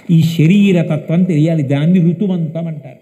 ఈ శరీరతత్వం తెలియాలి దాన్ని ఋతువంతం అంటారు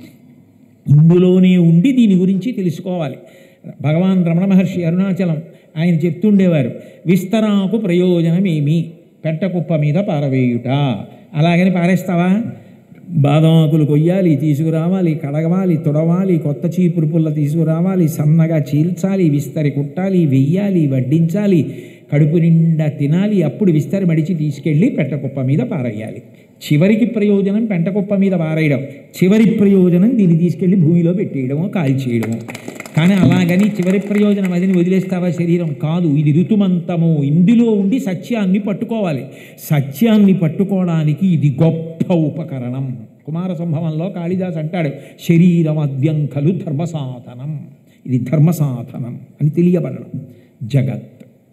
ఇందులోనే ఉండి దీని గురించి తెలుసుకోవాలి భగవాన్ రమణ మహర్షి అరుణాచలం ఆయన చెప్తుండేవారు విస్తరాకు ప్రయోజనమేమి పెట్టకుప్ప మీద పారవేయుట అలాగని పారేస్తావా బాదం ఆకులు కొయ్యాలి తీసుకురావాలి కడగవాలి తుడవాలి కొత్త చీపురు పుల్ల తీసుకురావాలి సన్నగా చీల్చాలి విస్తరి కుట్టాలి వెయ్యాలి వడ్డించాలి కడుపు నిండా తినాలి అప్పుడు విస్తరి మడిచి తీసుకెళ్ళి పెట్టకుప్ప మీద పారేయాలి చివరికి ప్రయోజనం పెంటకుప్ప మీద పారేయడం చివరి ప్రయోజనం దీన్ని తీసుకెళ్ళి భూమిలో పెట్టేయడమో కాల్చేయడమో కానీ అలాగని చివరి ప్రయోజనం అదిని వదిలేస్తావా శరీరం కాదు ఇది ఋతుమంతము ఇందులో ఉండి సత్యాన్ని పట్టుకోవాలి సత్యాన్ని పట్టుకోవడానికి ఇది గొప్ప ఉపకరణం కుమార సంభవంలో కాళిదాస్ అంటాడు శరీరం అద్యం ఖలు ధర్మసాధనం ఇది ధర్మసాధనం అని తెలియబడడం జగత్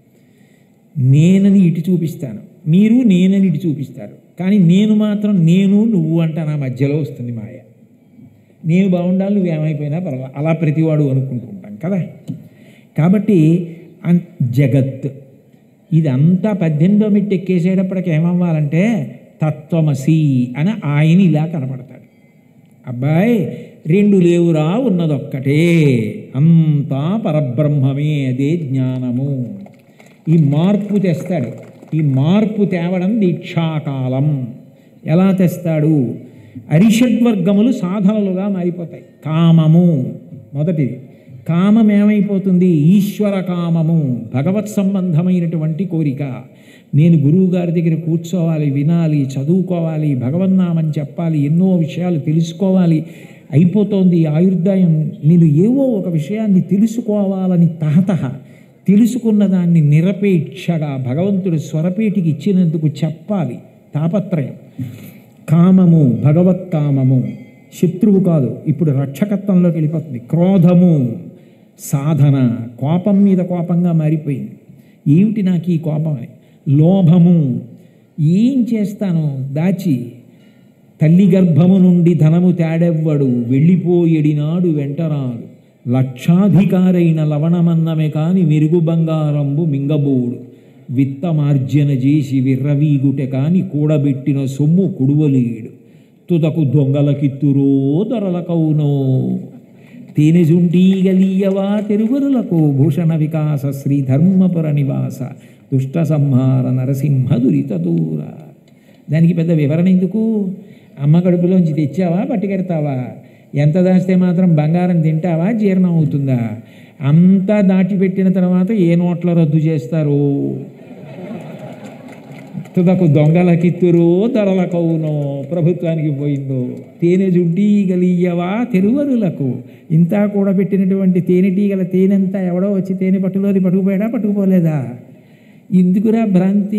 నేనని ఇటు చూపిస్తాను మీరు నేనని ఇటు చూపిస్తారు కానీ నేను మాత్రం నేను నువ్వు అంట నా మధ్యలో వస్తుంది మాయ నేను బాగుండాలి నువ్వేమైపోయినా పర్వాలేదు అలా ప్రతివాడు అనుకుంటూ ఉంటాం కదా కాబట్టి అన్ జగత్ ఇదంతా పద్దెనిమిదో మిట్టు ఎక్కేసేటప్పటికి ఏమవ్వాలంటే తత్వమసి అని ఆయన ఇలా కనపడతాడు అబ్బాయి రెండు లేవురా ఉన్నదొక్కటే అంతా పరబ్రహ్మమే అదే జ్ఞానము ఈ మార్పు తెస్తాడు ఈ మార్పు తేవడం దీక్షాకాలం ఎలా తెస్తాడు అరిషడ్వర్గములు సాధనలుగా మారిపోతాయి కామము మొదటిది కామం ఏమైపోతుంది ఈశ్వర కామము భగవత్ సంబంధమైనటువంటి కోరిక నేను గురువు గారి దగ్గర కూర్చోవాలి వినాలి చదువుకోవాలి భగవన్నామని చెప్పాలి ఎన్నో విషయాలు తెలుసుకోవాలి అయిపోతోంది ఈ ఆయుర్దాయం నేను ఏవో ఒక విషయాన్ని తెలుసుకోవాలని తహతహ తెలుసుకున్న దాన్ని నిరపేక్షగా భగవంతుడి స్వరపేటికి ఇచ్చినందుకు చెప్పాలి తాపత్రయం కామము భగవత్ కామము శత్రువు కాదు ఇప్పుడు రక్షకత్వంలోకి వెళ్ళిపోతుంది క్రోధము సాధన కోపం మీద కోపంగా మారిపోయింది ఏమిటి నాకు ఈ కోపం అని లోభము ఏం చేస్తాను దాచి తల్లి గర్భము నుండి ధనము తేడెవ్వడు వెళ్ళిపోయేడినాడు వెంటరాడు లక్షాధికారైన లవణమన్నమే కాని మెరుగు బంగారంబు మింగబోడు విత్తమార్జన చేసి విర్రవీగుటె కాని కూడబెట్టిన సొమ్ము కుడువలేడు తుదకు దొంగలకిత్తురో దొరలకౌనో తేనెజుంటీగలీయవా తెరువరులకు భూషణ వికాస శ్రీ ధర్మపుర నివాస దుష్ట సంహార నరసింహ దురిత దూర దానికి పెద్ద వివరణ ఎందుకు అమ్మ కడుపులోంచి తెచ్చావా పట్టుకెడతావా ఎంత దాస్తే మాత్రం బంగారం తింటావా జీర్ణం అవుతుందా అంతా దాటిపెట్టిన తర్వాత ఏ నోట్ల రద్దు చేస్తారు తుదకు దొంగలకిత్తురో ధరలకవునో ప్రభుత్వానికి పోయిందో తేనె జుంటీగలియవా తెరువరులకు ఇంతా కూడా పెట్టినటువంటి తేనెటీగల తేనెంతా ఎవడో వచ్చి తేనె పట్టులోది పట్టుకుపోయాడా పట్టుకుపోలేదా ఎందుకురా భ్రాంతి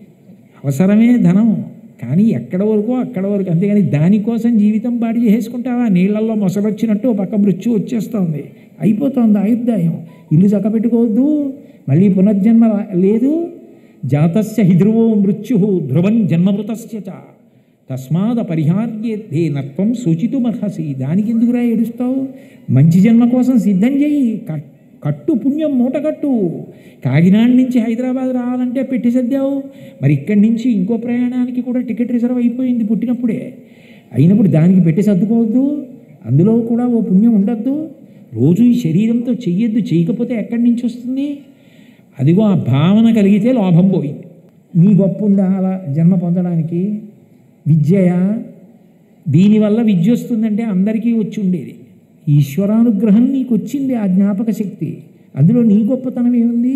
అవసరమే ధనం కానీ ఎక్కడ వరకు అక్కడ వరకు అంతేగాని దానికోసం జీవితం పాడు చేసుకుంటావా నీళ్ళల్లో మొసలొచ్చినట్టు ఓ పక్క మృత్యు వచ్చేస్తోంది అయిపోతుంది ఆయుర్దాయం ఇల్లు చక్కబెట్టుకోవద్దు మళ్ళీ పునర్జన్మ రా- లేదు జాతస్య హిధ్రువో మృత్యు ధ్రువం జన్మమృతస్య చ తస్మాద పరిహార్యేద్ధే నత్వం సూచితుమర్హసి దానికి ఎందుకురా ఏడుస్తావు మంచి జన్మ కోసం సిద్ధం చేయి కట్- కట్టు పుణ్యం మూట కట్టు కాకినాడ నుంచి హైదరాబాద్ రావాలంటే పెట్టి సర్దావు మరి ఇక్కడి నుంచి ఇంకో ప్రయాణానికి కూడా టికెట్ రిజర్వ్ అయిపోయింది పుట్టినప్పుడే అయినప్పుడు దానికి పెట్టి సర్దుకోవద్దు అందులో కూడా ఓ పుణ్యం ఉండొద్దు రోజు ఈ శరీరంతో చెయ్యొద్దు చేయకపోతే ఎక్కడి నుంచి వస్తుంది అదిగో ఆ భావన కలిగితే లోభం పోయింది నీ గొప్ప ఉందా అలా జన్మ పొందడానికి విద్యయా దీనివల్ల విద్య వస్తుందంటే అందరికీ వచ్చి ఉండేది ఈశ్వరానుగ్రహం నీకు వచ్చింది ఆ జ్ఞాపక శక్తి అందులో నీ గొప్పతనం ఏముంది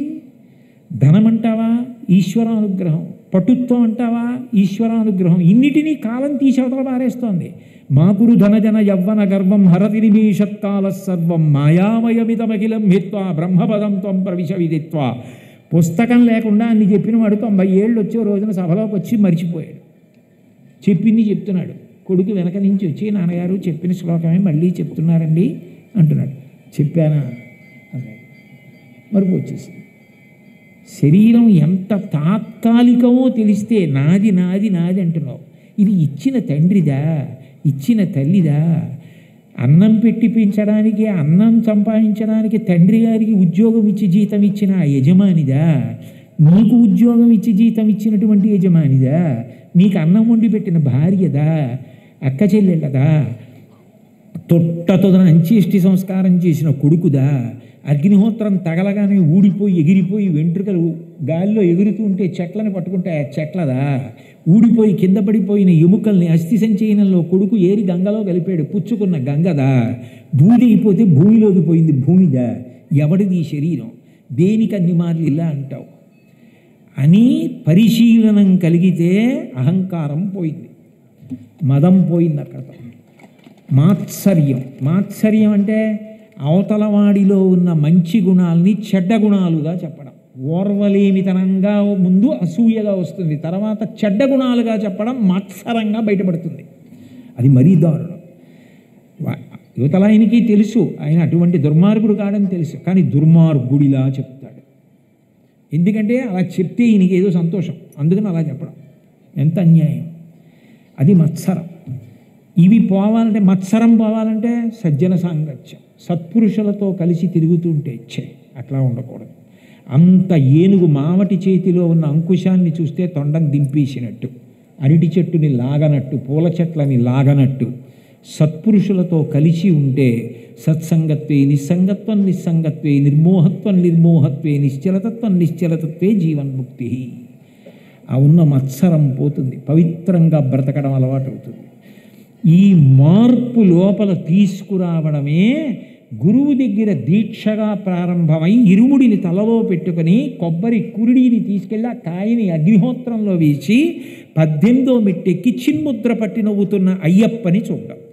ధనం అంటావా ఈశ్వరానుగ్రహం పటుత్వం అంటావా ఈశ్వరానుగ్రహం ఇన్నిటినీ కాలం తీసి అవతల పారేస్తోంది మాకురు ధనజన యవ్వన గర్వం హరతి నిమీషత్కాల సర్వం మాయామయమిదమఖిలం హిత్వా బ్రహ్మపదం త్వం ప్రవిశ విదిత్వా పుస్తకం లేకుండా అన్ని చెప్పిన వాడు తొంభై ఏళ్ళు వచ్చే రోజున సభలోకి వచ్చి మరిచిపోయాడు చెప్పింది చెప్తున్నాడు కొడుకు వెనక నుంచి వచ్చి నాన్నగారు చెప్పిన శ్లోకమే మళ్ళీ చెప్తున్నారండి అంటున్నాడు చెప్పానా అన్నాడు మరుపు వచ్చేసింది శరీరం ఎంత తాత్కాలికమో తెలిస్తే నాది నాది నాది అంటున్నావు ఇది ఇచ్చిన తండ్రిదా ఇచ్చిన తల్లిదా అన్నం పెట్టి పెంచడానికి అన్నం సంపాదించడానికి తండ్రి గారికి ఉద్యోగం ఇచ్చి జీతం ఇచ్చిన ఆ యజమానిదా నీకు ఉద్యోగం ఇచ్చి జీతం ఇచ్చినటువంటి యజమానిదా నీకు అన్నం వండి పెట్టిన భార్యదా అక్క చెల్లెళ్ళదా తొట్టతొదన అంచేష్టి సంస్కారం చేసిన కొడుకుదా అగ్నిహోత్రం తగలగానే ఊడిపోయి ఎగిరిపోయి వెంట్రుకలు గాలిలో ఎగురుతూ ఉంటే చెట్లను పట్టుకుంటే ఆ చెట్లదా ఊడిపోయి కింద పడిపోయిన ఎముకల్ని అస్థి సంచయనంలో కొడుకు ఏరి గంగలో కలిపాడు పుచ్చుకున్న గంగదా బూది అయిపోతే భూమిలోకి పోయింది భూమిదా ఎవడిది ఈ శరీరం దేనికి అన్ని మార్లు ఇలా అంటావు అని పరిశీలనం కలిగితే అహంకారం పోయింది మదం పోయింది అక్కడ మాత్సర్యం మాత్సర్యం అంటే అవతలవాడిలో ఉన్న మంచి గుణాలని చెడ్డ గుణాలుగా చెప్పడం ఓర్వలేమితనంగా ముందు అసూయగా వస్తుంది తర్వాత చెడ్డ గుణాలుగా చెప్పడం మాత్సరంగా బయటపడుతుంది అది మరీ దారుణం వా- యువతల ఆయనకి తెలుసు ఆయన అటువంటి దుర్మార్గుడు కాడని తెలుసు కానీ దుర్మార్గుడిలా చెప్తాడు ఎందుకంటే అలా చెప్తే ఈయనకి ఏదో సంతోషం అందుకని అలా చెప్పడం ఎంత అన్యాయం అది మత్సరం ఇవి పోవాలంటే మత్సరం పోవాలంటే సజ్జన సాంగత్యం సత్పురుషులతో కలిసి తిరుగుతుంటే ఛే అట్లా ఉండకూడదు అంత ఏనుగు మావటి చేతిలో ఉన్న అంకుశాన్ని చూస్తే తొండం దింపేసినట్టు అరటి చెట్టుని లాగనట్టు పూల చెట్లని లాగనట్టు సత్పురుషులతో కలిసి ఉంటే సత్సంగత్వే నిస్సంగత్వం నిస్సంగత్వే నిర్మోహత్వం నిర్మోహత్వే నిశ్చలతత్వం నిశ్చలతత్వే జీవన్ముక్తి ఆ ఉన్న మత్సరం పోతుంది పవిత్రంగా బ్రతకడం అలవాటు అవుతుంది ఈ మార్పు లోపల తీసుకురావడమే గురువు దగ్గర దీక్షగా ప్రారంభమై ఇరుముడిని తలలో పెట్టుకొని కొబ్బరి కురిడిని తీసుకెళ్ళి ఆ కాయని అగ్నిహోత్రంలో వేసి పద్దెనిమిదో మెట్టెక్కి చిన్ముద్ర పట్టి నవ్వుతున్న అయ్యప్పని చూడడం